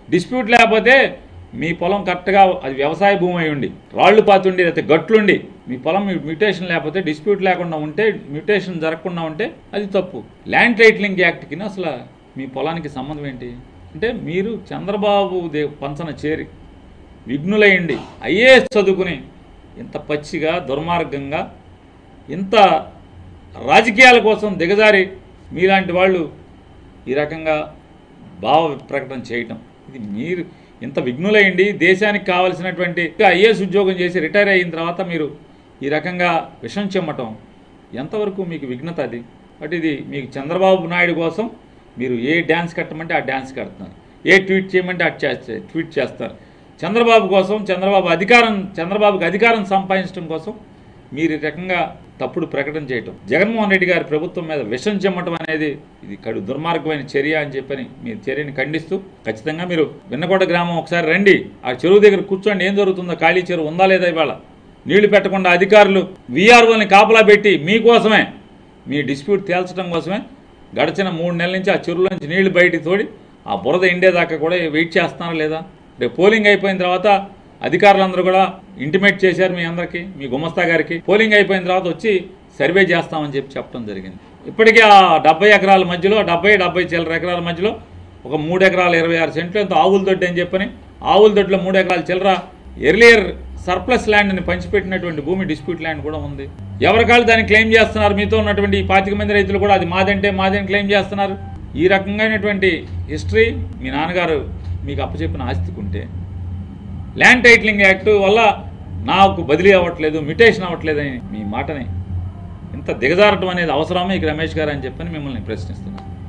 dispute లేకపోతే మీ పొలం కరెక్ట్గా అది వ్యవసాయ భూమి అయి ఉండి రాళ్ళు పాతుండి లేకపోతే గట్లుండి మీ పొలం మ్యూటేషన్ లేకపోతే డిస్ప్యూట్ లేకుండా ఉంటే మ్యూటేషన్ జరగకుండా ఉంటే అది తప్పు ల్యాండ్ టైటిలింగ్ యాక్ట్ కింద అసలు మీ పొలానికి సంబంధం ఏంటి అంటే మీరు చంద్రబాబు దే పంచన చేరి విఘ్నులయ్యండి ఐఏఎస్ చదువుకుని ఇంత పచ్చిగా దుర్మార్గంగా ఇంత రాజకీయాల కోసం దిగజారి మీలాంటి వాళ్ళు ఈ రకంగా భావ ప్రకటన చేయటం ఇది మీరు ఇంత విఘ్నులయ్యండి దేశానికి కావలసినటువంటి ఐఏఎస్ ఉద్యోగం చేసి రిటైర్ అయిన తర్వాత మీరు ఈ రకంగా విషం చెమ్మటం ఎంతవరకు మీకు విఘ్నత అది బట్ ఇది మీకు చంద్రబాబు నాయుడు కోసం మీరు ఏ డ్యాన్స్ కట్టమంటే ఆ డ్యాన్స్ కడుతున్నారు ఏ ట్వీట్ చేయమంటే ఆ చేస్తే ట్వీట్ చేస్తారు చంద్రబాబు కోసం చంద్రబాబు అధికారం చంద్రబాబుకి అధికారం సంపాదించడం కోసం మీరు ఈ రకంగా తప్పుడు ప్రకటన చేయటం జగన్మోహన్ రెడ్డి గారి ప్రభుత్వం మీద విషం చెమ్మటం అనేది ఇది కడు దుర్మార్గమైన చర్య అని చెప్పని మీ చర్యని ఖండిస్తూ ఖచ్చితంగా మీరు విన్నకోట గ్రామం ఒకసారి రండి ఆ చెరువు దగ్గర కూర్చోండి ఏం జరుగుతుందో ఖాళీ చెరువు ఉందా లేదా ఇవాళ నీళ్లు పెట్టకుండా అధికారులు వీఆర్ఓని కాపలా పెట్టి మీకోసమే మీ డిస్ప్యూట్ తేల్చడం కోసమే గడిచిన మూడు నెలల నుంచి ఆ చెరువుల నుంచి నీళ్లు బయటికి తోడి ఆ బురద ఇండేదాకా కూడా వెయిట్ చేస్తున్నారా లేదా రేపు పోలింగ్ అయిపోయిన తర్వాత అధికారులందరూ కూడా ఇంటిమేట్ చేశారు మీ అందరికీ మీ గుమస్తా గారికి పోలింగ్ అయిపోయిన తర్వాత వచ్చి సర్వే చేస్తామని చెప్పి చెప్పడం జరిగింది ఇప్పటికీ ఆ డెబ్బై ఎకరాల మధ్యలో డెబ్బై డెబ్బై చిల్లర ఎకరాల మధ్యలో ఒక మూడు ఎకరాల ఇరవై ఆరు సెంట్లు ఎంతో ఆవుల దొడ్డి అని చెప్పని ఆవుల దొడ్లో మూడు ఎకరాల చిల్లర ఎర్లియర్ సర్ప్లస్ ల్యాండ్ని పంచిపెట్టినటువంటి భూమి డిస్ప్యూట్ ల్యాండ్ కూడా ఉంది ఎవరికాళ్ళు దాన్ని క్లెయిమ్ చేస్తున్నారు మీతో ఉన్నటువంటి ఈ పాతిక మంది రైతులు కూడా అది మాదంటే మాదని క్లెయిమ్ చేస్తున్నారు ఈ రకంగానటువంటి హిస్టరీ మీ నాన్నగారు మీకు అప్పచెప్పిన ఆస్తికి ఉంటే ల్యాండ్ టైటిలింగ్ యాక్ట్ వల్ల నాకు బదిలీ అవ్వట్లేదు మ్యుటేషన్ అవ్వట్లేదు అని మీ మాటని ఇంత దిగజారటం అనేది అవసరమా మీకు రమేష్ గారు అని చెప్పని మిమ్మల్ని ప్రశ్నిస్తున్నాను